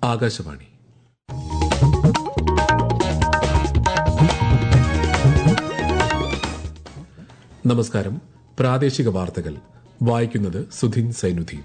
ആകാശവാണി നമസ്കാരം പ്രാദേശിക വാർത്തകൾ വായിക്കുന്നത് സുധിൻ സൈനുദ്ദീൻ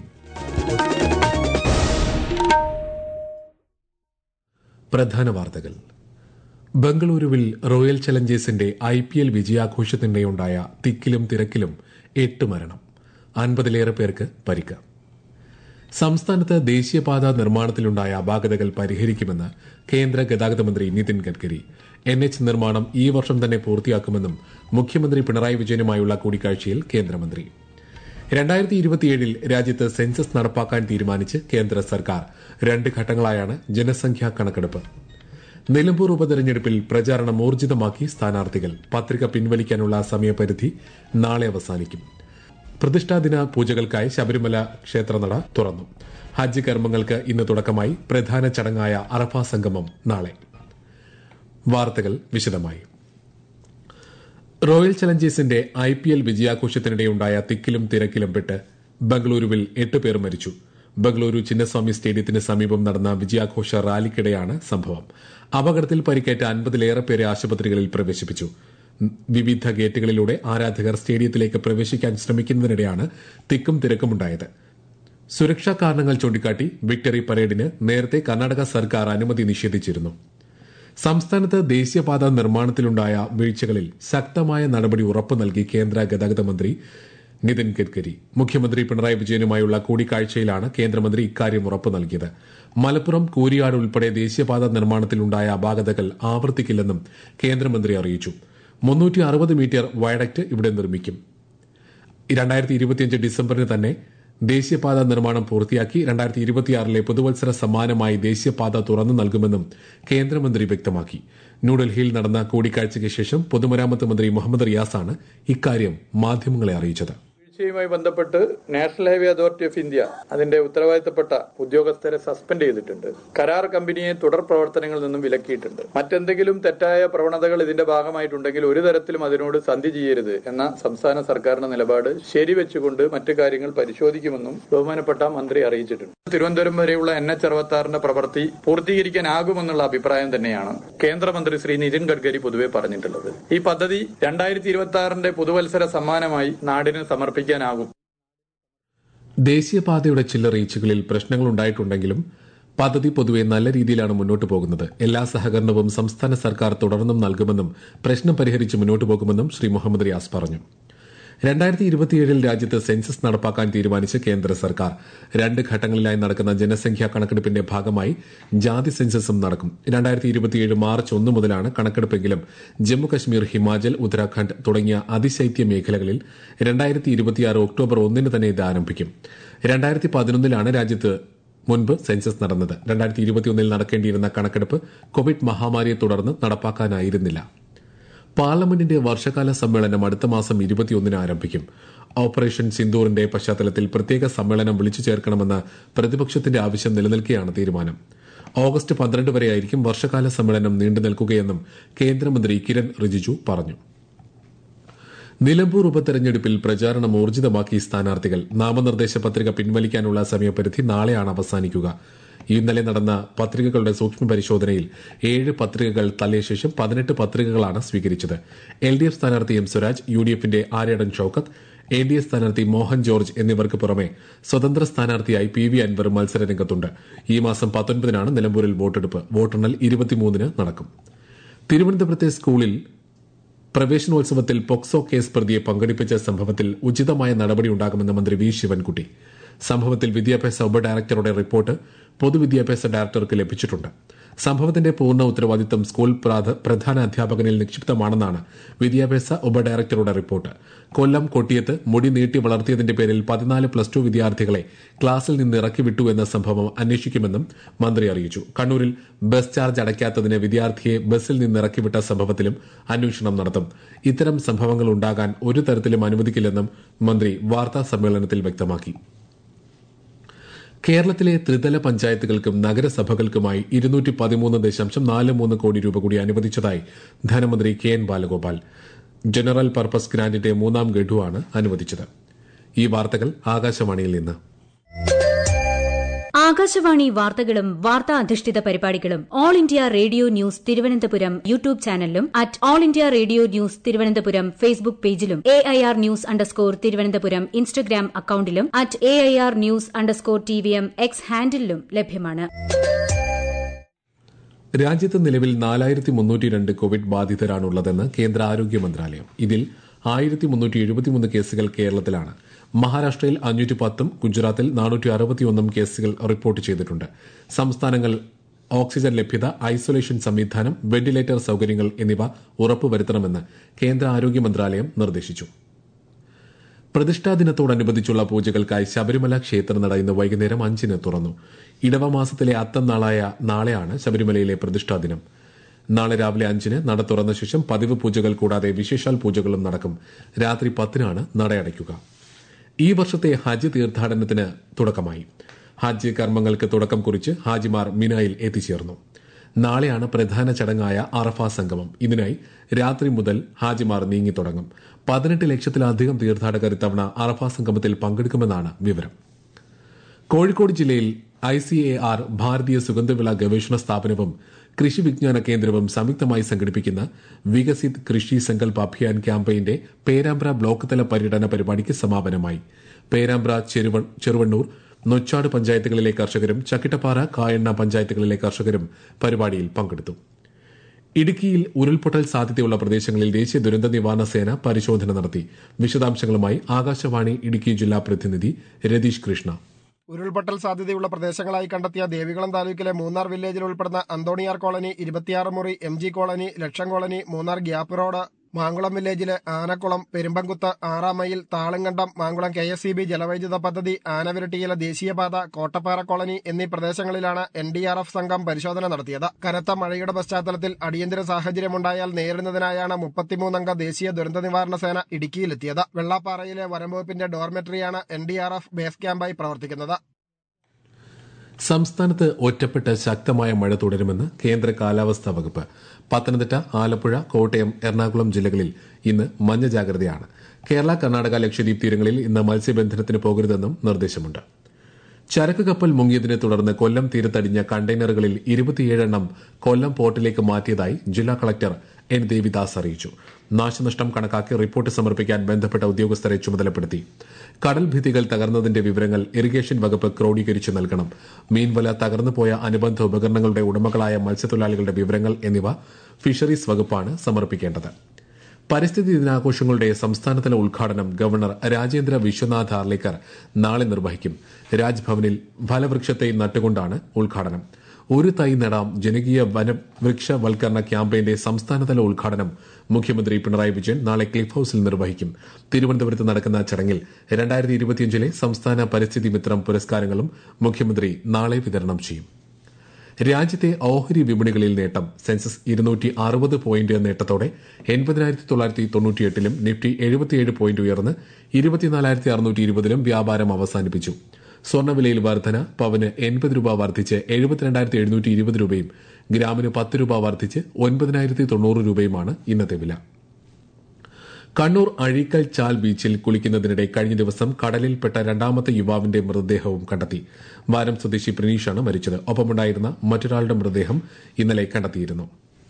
പ്രധാന വാർത്തകൾ ബംഗളൂരുവിൽ റോയൽ ചലഞ്ചേഴ്സിന്റെ ഐ പി എൽ വിജയാഘോഷത്തിനിടെയുണ്ടായ തിക്കിലും തിരക്കിലും എട്ട് മരണം അൻപതിലേറെ പേർക്ക് പരിക്ക് സംസ്ഥാനത്ത് ദേശീയപാത നിർമ്മാണത്തിലുണ്ടായ അപാകതകൾ പരിഹരിക്കുമെന്ന് കേന്ദ്ര ഗതാഗത മന്ത്രി നിതിൻ ഗഡ്കരി എൻ എച്ച് നിർമ്മാണം ഈ വർഷം തന്നെ പൂർത്തിയാക്കുമെന്നും മുഖ്യമന്ത്രി പിണറായി വിജയനുമായുള്ള കൂടിക്കാഴ്ചയിൽ കേന്ദ്രമന്ത്രി രണ്ടായിരത്തി ഇരുപത്തിയേഴിൽ രാജ്യത്ത് സെൻസസ് നടപ്പാക്കാൻ തീരുമാനിച്ച് കേന്ദ്ര സർക്കാർ രണ്ട് ഘട്ടങ്ങളായാണ് ജനസംഖ്യാ കണക്കെടുപ്പ് നിലമ്പൂർ ഉപതെരഞ്ഞെടുപ്പിൽ പ്രചാരണം ഊർജിതമാക്കി സ്ഥാനാർത്ഥികൾ പത്രിക പിൻവലിക്കാനുള്ള സമയപരിധി നാളെ അവസാനിക്കും പ്രതിഷ്ഠാദിന പൂജകൾക്കായി ശബരിമല ക്ഷേത്രനട തുറന്നു ഹജ്ജ് കർമ്മങ്ങൾക്ക് ഇന്ന് തുടക്കമായി പ്രധാന ചടങ്ങായ അറഫ സംഗമം നാളെ വാർത്തകൾ വിശദമായി റോയൽ ചലഞ്ചേഴ്സിന്റെ ഐ പി എൽ വിജയാഘോഷത്തിനിടെയുണ്ടായ തിക്കിലും തിരക്കിലും പെട്ട് ബംഗളൂരുവിൽ എട്ട് പേർ മരിച്ചു ബംഗളൂരു ചിന്നസ്വാമി സ്റ്റേഡിയത്തിന് സമീപം നടന്ന വിജയാഘോഷ റാലിക്കിടെയാണ് സംഭവം അപകടത്തിൽ പരിക്കേറ്റ അൻപതിലേറെ പേരെ ആശുപത്രികളിൽ പ്രവേശിപ്പിച്ചു വിവിധ ഗേറ്റുകളിലൂടെ ആരാധകർ സ്റ്റേഡിയത്തിലേക്ക് പ്രവേശിക്കാൻ ശ്രമിക്കുന്നതിനിടെയാണ് തിക്കും തിരക്കുമുണ്ടായത് സുരക്ഷാ കാരണങ്ങൾ ചൂണ്ടിക്കാട്ടി വിക്ടറി പരേഡിന് നേരത്തെ കർണാടക സർക്കാർ അനുമതി നിഷേധിച്ചിരുന്നു സംസ്ഥാനത്ത് ദേശീയപാത നിർമ്മാണത്തിലുണ്ടായ വീഴ്ചകളിൽ ശക്തമായ നടപടി ഉറപ്പു നൽകി കേന്ദ്ര ഗതാഗത മന്ത്രി നിതിൻ ഗഡ്കരി മുഖ്യമന്ത്രി പിണറായി വിജയനുമായുള്ള കൂടിക്കാഴ്ചയിലാണ് കേന്ദ്രമന്ത്രി ഇക്കാര്യം ഉറപ്പു നൽകിയത് മലപ്പുറം കൂരിയാട് ഉൾപ്പെടെ ദേശീയപാത നിർമ്മാണത്തിലുണ്ടായ അപാകതകൾ ആവർത്തിക്കില്ലെന്നും കേന്ദ്രമന്ത്രി അറിയിച്ചു മുന്നൂറ്റി അറുപത് മീറ്റർ വയഡക്ട് ഇവിടെ നിർമ്മിക്കും രണ്ടായിരത്തി ഇരുപത്തിയഞ്ച് ഡിസംബറിന് തന്നെ ദേശീയപാത നിർമ്മാണം പൂർത്തിയാക്കി രണ്ടായിരത്തി ഇരുപത്തിയാറിലെ പുതുവത്സര സമ്മാനമായി ദേശീയപാത തുറന്നു നൽകുമെന്നും കേന്ദ്രമന്ത്രി വ്യക്തമാക്കി ന്യൂഡൽഹിയിൽ നടന്ന കൂടിക്കാഴ്ചയ്ക്ക് ശേഷം പൊതുമരാമത്ത് മന്ത്രി മുഹമ്മദ് റിയാസാണ് ഇക്കാര്യം മാധ്യമങ്ങളെ അറിയിച്ചത് വീഴ്ചയുമായി ബന്ധപ്പെട്ട് national highway authority of India അതിന്റെ ഉത്തരവാദിത്തപ്പെട്ട ഉദ്യോഗസ്ഥരെ സസ്പെൻഡ് ചെയ്തിട്ടുണ്ട് കരാർ കമ്പനിയെ തുടർ പ്രവർത്തനങ്ങളിൽ നിന്നും വിലക്കിയിട്ടുണ്ട് മറ്റെന്തെങ്കിലും തെറ്റായ പ്രവണതകൾ ഇതിന്റെ ഭാഗമായിട്ടുണ്ടെങ്കിൽ ഒരു തരത്തിലും അതിനോട് സന്ധി ചെയ്യരുത് എന്ന സംസ്ഥാന സർക്കാരിന്റെ നിലപാട് ശരിവെച്ചുകൊണ്ട് മറ്റു കാര്യങ്ങൾ പരിശോധിക്കുമെന്നും ബഹുമാനപ്പെട്ട മന്ത്രി അറിയിച്ചിട്ടുണ്ട് തിരുവനന്തപുരം വരെയുള്ള എൻ എച്ച് അറുപത്തി ആറിന്റെ പ്രവൃത്തി പൂർത്തീകരിക്കാനാകുമെന്നുള്ള അഭിപ്രായം തന്നെയാണ് കേന്ദ്രമന്ത്രി ശ്രീ നിതിൻ ഗഡ്കരി പൊതുവെ പറഞ്ഞിട്ടുള്ളത് ഈ പദ്ധതി രണ്ടായിരത്തി ഇരുപത്തി ആറിന്റെ പുതുവത്സര സമ്മാനമായി നാടിന് സമർപ്പിക്കാനാകും ദേശീയപാതയുടെ ചില റീച്ചുകളിൽ പ്രശ്നങ്ങൾ ഉണ്ടായിട്ടുണ്ടെങ്കിലും പദ്ധതി പൊതുവെ നല്ല രീതിയിലാണ് മുന്നോട്ട് പോകുന്നത് എല്ലാ സഹകരണവും സംസ്ഥാന സർക്കാർ തുടർന്നും നൽകുമെന്നും പ്രശ്നം പരിഹരിച്ച് മുന്നോട്ട് പോകുമെന്നും ശ്രീ മുഹമ്മദ് റിയാസ് പറഞ്ഞു രണ്ടായിരത്തി ഇരുപത്തിയേഴിൽ രാജ്യത്ത് സെൻസസ് നടപ്പാക്കാൻ തീരുമാനിച്ച കേന്ദ്ര സർക്കാർ രണ്ട് ഘട്ടങ്ങളിലായി നടക്കുന്ന ജനസംഖ്യാ കണക്കെടുപ്പിന്റെ ഭാഗമായി ജാതി സെൻസസും നടക്കും രണ്ടായിരത്തി ഇരുപത്തിയേഴ് മാർച്ച് ഒന്ന് മുതലാണ് കണക്കെടുപ്പെങ്കിലും ജമ്മുകശ്മീർ ഹിമാചൽ ഉത്തരാഖണ്ഡ് തുടങ്ങിയ അതിശൈത്യ മേഖലകളിൽ രണ്ടായിരത്തി ഇരുപത്തിയാറ് ഒക്ടോബർ ഒന്നിന് തന്നെ ഇത് ആരംഭിക്കും രണ്ടായിരത്തി പതിനൊന്നിലാണ് രാജ്യത്ത് മുൻപ് സെൻസസ് നടന്നത് രണ്ടായിരത്തി ഇരുപത്തിയൊന്നിൽ നടക്കേണ്ടിയിരുന്ന കണക്കെടുപ്പ് കോവിഡ് മഹാമാരിയെ തുടർന്ന് നടപ്പാക്കാനായിരുന്നില്ല പാർലമെന്റിന്റെ വർഷകാല സമ്മേളനം അടുത്ത മാസം ഇരുപത്തിയൊന്നിന് ആരംഭിക്കും ഓപ്പറേഷൻ സിന്ദൂറിന്റെ പശ്ചാത്തലത്തിൽ പ്രത്യേക സമ്മേളനം വിളിച്ചു ചേർക്കണമെന്ന പ്രതിപക്ഷത്തിന്റെ ആവശ്യം നിലനിൽക്കെയാണ് തീരുമാനം ഓഗസ്റ്റ് പന്ത്രണ്ട് വരെയായിരിക്കും വർഷകാല സമ്മേളനം നീണ്ടു നിൽക്കുകയെന്നും കേന്ദ്രമന്ത്രി കിരൺ റിജിജു പറഞ്ഞു നിലമ്പൂർ ഉപതെരഞ്ഞെടുപ്പിൽ പ്രചാരണം ഊർജിതമാക്കി സ്ഥാനാർത്ഥികൾ നാമനിർദ്ദേശ പത്രിക പിൻവലിക്കാനുള്ള സമയപരിധി നാളെയാണ് അവസാനിക്കുക ഇന്നലെ നടന്ന പത്രികകളുടെ സൂക്ഷ്മ പരിശോധനയിൽ ഏഴ് പത്രികകൾ തള്ളിയ ശേഷം പതിനെട്ട് പത്രികകളാണ് സ്വീകരിച്ചത് എൽ ഡി എഫ് സ്ഥാനാർത്ഥി എം സ്വരാജ് യു ഡി എഫിന്റെ Aryadan Shoukath A D F സ്ഥാനാർത്ഥി മോഹൻ ജോർജ് എന്നിവർക്ക് പുറമെ സ്വതന്ത്ര സ്ഥാനാർത്ഥിയായി പി വി അൻവർ മത്സരരംഗത്തുണ്ട് ഈ മാസം പത്തൊൻപതിനാണ് നിലമ്പൂരിൽ വോട്ടെടുപ്പ് വോട്ടെണ്ണൽ ഇരുപത്തിമൂന്നിന് നടക്കും തിരുവനന്തപുരത്തെ സ്കൂളിൽ പ്രവേശനോത്സവത്തിൽ പോക്സോ കേസ് പ്രതിയെ പങ്കെടുപ്പിച്ച സംഭവത്തിൽ ഉചിതമായ നടപടിയുണ്ടാകുമെന്ന് മന്ത്രി വി ശിവൻകുട്ടി സംഭവത്തിൽ വിദ്യാഭ്യാസ ഉപഡയറക്ടറുടെ റിപ്പോർട്ട് പൊതുവിദ്യാഭ്യാസ ഡയറക്ടർക്ക് ലഭിച്ചിട്ടുണ്ട് സംഭവത്തിന്റെ പൂർണ്ണ ഉത്തരവാദിത്തം സ്കൂൾ പ്രധാന അധ്യാപകനിൽ നിക്ഷിപ്തമാണെന്നാണ് വിദ്യാഭ്യാസ ഉപഡയറക്ടറുടെ റിപ്പോർട്ട് കൊല്ലം കൊട്ടിയത്ത് മുടി നീട്ടി വളർത്തിയതിന്റെ പേരിൽ പതിനാല് പ്ലസ് ടു വിദ്യാർത്ഥികളെ ക്ലാസ്സിൽ നിന്ന് ഇറക്കിവിട്ടു എന്ന സംഭവം അന്വേഷിക്കുമെന്നും മന്ത്രി അറിയിച്ചു കണ്ണൂരിൽ ബസ് ചാർജ് അടയ്ക്കാത്തതിന് വിദ്യാർത്ഥിയെ ബസ്സിൽ നിന്ന് ഇറക്കിവിട്ട സംഭവത്തിലും അന്വേഷണം നടത്തും ഇത്തരം സംഭവങ്ങൾ ഉണ്ടാകാൻ ഒരു തരത്തിലും അനുവദിക്കില്ലെന്നും മന്ത്രി വാർത്താ സമ്മേളനത്തിൽ വ്യക്തമാക്കി കേരളത്തിലെ ത്രിതല പഞ്ചായത്തുകൾക്കും നഗരസഭകൾക്കുമായി ഇരുന്നൂറ്റി പതിമൂന്ന് ദശാംശം നാല് മൂന്ന് കോടി രൂപ കൂടി അനുവദിച്ചതായി ധനമന്ത്രി K N Balagopal general purpose ഗ്രാന്റിന്റെ മൂന്നാം ഗഡുവാണ് അനുവദിച്ചത് ഈ വാർത്തകൾ ആകാശവാണിയിൽ നിന്ന് ആകാശവാണി വാർത്തകളും വാർത്താ അധിഷ്ഠിത പരിപാടികളും All India Radio news Thiruvananthapuram YouTube ചാനലിലും at All India Radio news Thiruvananthapuram Facebook പേജിലും A I R news underscore Thiruvananthapuram Instagram അക്കൌണ്ടിലും at A I R news underscore T V M X ഹാൻഡിലും ലഭ്യമാണ് രാജ്യത്ത് നിലവിൽ നാലായിരത്തി മുന്നൂറ്റി രണ്ട് കോവിഡ് ബാധിതരാണുള്ളതെന്ന് കേന്ദ്ര ആരോഗ്യ മന്ത്രാലയം ഇതിൽ ആയിരത്തി മുന്നൂറ്റി എഴുപത്തിമൂന്ന് കേസുകൾ കേരളത്തിലാണ് മഹാരാഷ്ട്രയിൽ അഞ്ഞൂറ്റി പത്തും ഗുജറാത്തിൽ നാനൂറ്റി അറുപത്തിയൊന്നും കേസുകൾ റിപ്പോർട്ട് ചെയ്തിട്ടുണ്ട് സംസ്ഥാനങ്ങൾ ഓക്സിജൻ ലഭ്യത ഐസൊലേഷൻ സംവിധാനം വെന്റിലേറ്റർ സൌകര്യങ്ങൾ എന്നിവ ഉറപ്പുവരുത്തണമെന്ന് കേന്ദ്ര ആരോഗ്യ മന്ത്രാലയം നിർദ്ദേശിച്ചു പ്രതിഷ്ഠാ ദിനത്തോടനുബന്ധിച്ചുള്ള പൂജകൾക്കായി ശബരിമല ക്ഷേത്രനട ഇന്ന് വൈകുന്നേരം അഞ്ചിന് തുറന്നു ഇടവ മാസത്തിലെ അത്തം നാളായ നാളെയാണ് ശബരിമലയിലെ പ്രതിഷ്ഠാ ദിനം നാളെ രാവിലെ അഞ്ചിന് നട തുറന്ന ശേഷം പതിവ് പൂജകൾ കൂടാതെ വിശേഷാൽ പൂജകളും നടക്കും രാത്രി പത്തിനാണ് നടയടയ്ക്കുക ഈ വർഷത്തെ ഹജ്ജ് തീർത്ഥാടനത്തിന് തുടക്കമായി ഹജ്ജ് കർമ്മങ്ങൾക്ക് തുടക്കം കുറിച്ച് ഹാജിമാർ മിനായിൽ എത്തിച്ചേർന്നു നാളെയാണ് പ്രധാന ചടങ്ങായ അറഫ സംഗമം ഇതിനായി രാത്രി മുതൽ ഹാജിമാർ നീങ്ങിത്തുടങ്ങും പതിനെട്ട് ലക്ഷത്തിലധികം തീർത്ഥാടകർ ഇത്തവണ അറഫ സംഗമത്തിൽ പങ്കെടുക്കുമെന്നാണ് വിവരം കോഴിക്കോട് ജില്ലയിൽ ഐ സി എ ആർ ഭാരതീയ സുഗന്ധവിള ഗവേഷണ സ്ഥാപനവും കൃഷി വിജ്ഞാന കേന്ദ്രവും സംയുക്തമായി സംഘടിപ്പിക്കുന്ന വികസിത് കൃഷി സങ്കല്പ അഭിയാൻ ക്യാമ്പയിന്റെ പേരാമ്പ്ര ബ്ലോക്ക് തല പര്യടന പരിപാടിക്ക് സമാപനമായി പേരാമ്പ്ര ചെറുവ- ചെറുവണ്ണൂർ നൊച്ചാട് പഞ്ചായത്തുകളിലെ കർഷകരും ചക്കിട്ടപ്പാറ കായണ്ണ പഞ്ചായത്തുകളിലെ കർഷകരും പരിപാടിയിൽ പങ്കെടുത്തു ഇടുക്കിയിൽ ഉരുൾപൊട്ടൽ സാധ്യതയുള്ള പ്രദേശങ്ങളിൽ ദേശീയ ദുരന്ത നിവാരണ സേന പരിശോധന നടത്തി വിശദാംശങ്ങളുമായി ആകാശവാണി ഇടുക്കി ജില്ലാ പ്രതിനിധി രതീഷ് കൃഷ്ണ ഉരുൾപൊട്ടൽ സാധ്യതയുള്ള പ്രദേശങ്ങളായി കണ്ടെത്തിയ ദേവികുളം താലൂക്കിലെ മൂന്നാർ വില്ലേജിൽ ഉൾപ്പെടുന്ന അന്തോണിയാർ കോളനി ഇരുപത്തിയാറ് മുറി M G colony Laksham colony Munnar gap road Mankulam വില്ലേജിലെ ആനക്കുളം പെരുമ്പൻകുത്ത് ആറാം mile Thalankandam Mankulam K S C B ജലവൈദ്യുത പദ്ധതി ആനവിരട്ടിയിലെ ദേശീയപാത കോട്ടപ്പാറ കോളനി എന്നീ പ്രദേശങ്ങളിലാണ് എൻ ഡി ആർ എഫ് സംഘം പരിശോധന നടത്തിയത് കനത്ത മഴയുടെ പശ്ചാത്തലത്തിൽ അടിയന്തര സാഹചര്യമുണ്ടായാൽ നേരിടുന്നതിനായാണ് മുപ്പത്തിമൂന്നംഗ ദേശീയ ദുരന്ത നിവാരണ സേന ഇടുക്കിയിലെത്തിയത് വെള്ളാപ്പാറയിലെ വനംവകുപ്പിന്റെ ഡോർമെട്രിയാണ് N D R F base ക്യാമ്പായി പ്രവർത്തിക്കുന്നത് സംസ്ഥാനത്ത് ഒറ്റപ്പെട്ട ശക്തമായ മഴ തുടരുമെന്ന് കേന്ദ്ര കാലാവസ്ഥാ വകുപ്പ് പത്തനംതിട്ട ആലപ്പുഴ കോട്ടയം എറണാകുളം ജില്ലകളിൽ ഇന്ന് മഞ്ഞ ജാഗ്രതയാണ് കേരള കർണാടക ലക്ഷദ്വീപ് തീരങ്ങളിൽ ഇന്ന് മത്സ്യബന്ധനത്തിന് പോകരുതെന്നും നിർദ്ദേശമുണ്ട് ചരക്ക് കപ്പൽ മുങ്ങിയതിനെ തുടർന്ന് കൊല്ലം തീരത്തടിഞ്ഞ കണ്ടെയ്നറുകളിൽ ഇരുപത്തിയേഴെണ്ണം കൊല്ലം പോർട്ടിലേക്ക് മാറ്റിയതായി ജില്ലാ കളക്ടർ എൻ ദേവിദാസ് അറിയിച്ചു നാശനഷ്ടം കണക്കാക്കി റിപ്പോർട്ട് സമർപ്പിക്കാൻ ബന്ധപ്പെട്ട ഉദ്യോഗസ്ഥരെ ചുമതലപ്പെടുത്തി കടൽ ഭിത്തികൾ തകർന്നതിന്റെ വിവരങ്ങൾ ഇറിഗേഷൻ വകുപ്പ് ക്രോഡീകരിച്ചു നൽകണം മീൻവല തകർന്നുപോയ അനുബന്ധ ഉപകരണങ്ങളുടെ ഉടമകളായ മത്സ്യത്തൊഴിലാളികളുടെ വിവരങ്ങൾ എന്നിവ ഫിഷറീസ് വകുപ്പാണ് സമർപ്പിക്കേണ്ടത് പരിസ്ഥിതി ദിനാഘോഷങ്ങളുടെ സംസ്ഥാനതല ഉദ്ഘാടനം ഗവർണർ രാജേന്ദ്ര വിശ്വനാഥ് ആർലേക്കർ നാളെ നിർവഹിക്കും രാജ്ഭവനിൽ ഫലവൃക്ഷത്തെ നട്ടുകൊണ്ടാണ് ഉദ്ഘാടനം ഒരു തൈ നടാം ജനകീയ വനവൃക്ഷവൽക്കരണ ക്യാമ്പയിന്റെ സംസ്ഥാനതല ഉദ്ഘാടനം മുഖ്യമന്ത്രി പിണറായി വിജയൻ നാളെ ക്ലിഫ് ഹൌസിൽ നിർവഹിക്കും തിരുവനന്തപുരത്ത് നടക്കുന്ന ചടങ്ങിൽ രണ്ടായിരത്തി ഇരുപത്തിയഞ്ചിലെ സംസ്ഥാന പരിസ്ഥിതി മിത്രം പുരസ്കാരങ്ങളും മുഖ്യമന്ത്രി നാളെ വിതരണം ചെയ്യും രാജ്യത്തെ ഓഹരി വിപണികളിൽ നേട്ടം സെൻസസ് ഇരുന്നൂറ്റി അറുപത് പോയിന്റ് നേട്ടത്തോടെ എൺപതിനായിരത്തി തൊള്ളായിരത്തി തൊണ്ണൂറ്റിയെട്ടിലും നിഫ്റ്റി എഴുപത്തിയേഴ് പോയിന്റ് ഉയർന്ന് ഇരുപത്തിനാലായിരത്തി അറുന്നൂറ്റി ഇരുപതിലും വ്യാപാരം അവസാനിപ്പിച്ചു സ്വർണ്ണവിലയിൽ വർധന പവന് എൺപത് രൂപ വർദ്ധിച്ച് എഴുപത്തിരണ്ടായിരത്തി എഴുന്നൂറ്റി ഇരുപത് രൂപയും ഗ്രാമിന് പത്ത് രൂപ വർദ്ധിച്ച് ഒൻപതിനായിരത്തി തൊണ്ണൂറ് രൂപയുമാണ് ഇന്നത്തെ വില കണ്ണൂർ അഴീക്കൽ ചാൽ ബീച്ചിൽ കുളിക്കുന്നതിനിടെ കഴിഞ്ഞ ദിവസം കടലിൽപ്പെട്ട രണ്ടാമത്തെ യുവാവിന്റെ മൃതദേഹവും കണ്ടെത്തി വാരം സ്വദേശി പ്രിനീഷാണ് മരിച്ചത് ഒപ്പമുണ്ടായിരുന്ന മറ്റൊരാളുടെ മൃതദേഹം ഇന്നലെ കണ്ടെത്തിയിരുന്നു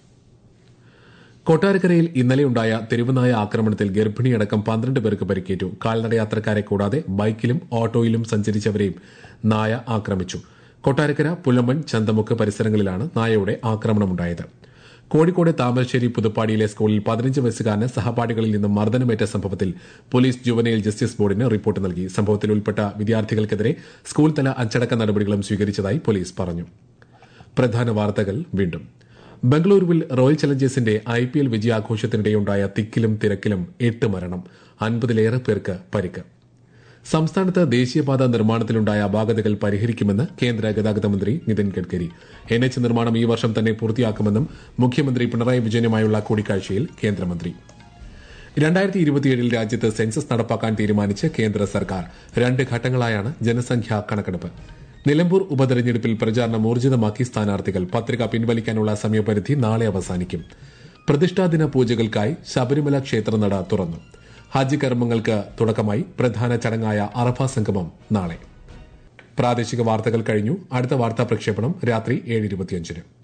കൊട്ടാരക്കരയിൽ ഇന്നലെയുണ്ടായ തെരുവുനായ ആക്രമണത്തിൽ ഗർഭിണിയടക്കം പന്ത്രണ്ട് പേർക്ക് പരിക്കേറ്റു കാൽനട യാത്രക്കാരെ കൂടാതെ ബൈക്കിലും ഓട്ടോയിലും സഞ്ചരിച്ചവരെയും നായ ആക്രമിച്ചു കൊട്ടാരക്കര പുലമൺ ചന്തമുക്ക് പരിസരങ്ങളിലാണ് നായയുടെ ആക്രമണമുണ്ടായത് കോഴിക്കോട് താമരശ്ശേരി പുതുപ്പാടിയിലെ സ്കൂളിൽ പതിനഞ്ച് വയസ്സുകാരന് സഹപാഠികളിൽ നിന്നും മർദ്ദനമേറ്റ സംഭവത്തിൽ പോലീസ് ജുവനൈൽ ജസ്റ്റിസ് ബോർഡിന് റിപ്പോർട്ട് നൽകി സംഭവത്തിൽ ഉൾപ്പെട്ട വിദ്യാർത്ഥികൾക്കെതിരെ സ്കൂൾ തല അച്ചടക്ക നടപടികളും സ്വീകരിച്ചതായി പോലീസ് പറഞ്ഞു പ്രധാന വാർത്തകൾ വീണ്ടും ബംഗളൂരുവിൽ റോയൽ ചലഞ്ചേഴ്സിന്റെ ഐ പി എൽ വിജയാഘോഷത്തിനിടെയുണ്ടായ തിക്കിലും തിരക്കിലും എട്ട് മരണം അൻപതിലേറെ പേർക്ക് പരിക്ക് സംസ്ഥാനത്ത് ദേശീയപാത നിർമ്മാണത്തിലുണ്ടായ അപാകതകൾ പരിഹരിക്കുമെന്ന് കേന്ദ്ര ഗതാഗത മന്ത്രി നിതിൻ ഗഡ്കരി എൻ എച്ച് നിർമ്മാണം ഈ വർഷം തന്നെ പൂർത്തിയാക്കുമെന്നും മുഖ്യമന്ത്രി പിണറായി വിജയനുമായുള്ള കൂടിക്കാഴ്ചയിൽ കേന്ദ്രമന്ത്രി രണ്ടായിരത്തി ഇരുപത്തിയേഴിൽ രാജ്യത്ത് സെൻസസ് നടപ്പാക്കാൻ തീരുമാനിച്ച് കേന്ദ്ര സർക്കാർ രണ്ട് ഘട്ടങ്ങളായാണ് ജനസംഖ്യാ കണക്കെടുപ്പ് നിലമ്പൂർ ഉപതെരഞ്ഞെടുപ്പിൽ പ്രചാരണം ഊർജിതമാക്കി സ്ഥാനാർത്ഥികൾ പത്രിക പിൻവലിക്കാനുള്ള സമയപരിധി നാളെ അവസാനിക്കും പ്രതിഷ്ഠാദിന പൂജകൾക്കായി ശബരിമല ക്ഷേത്രനട തുറന്നു ഹജ്ജ് കർമ്മങ്ങൾക്ക് തുടക്കമായി പ്രധാന ചടങ്ങായ അറഫ സംഗമം നാളെ പ്രാദേശിക വാർത്തകൾ കഴിഞ്ഞു അടുത്ത വാർത്താ പ്രക്ഷേപണം രാത്രി ഏഴ് ഇരുപത്തിയഞ്ചിന്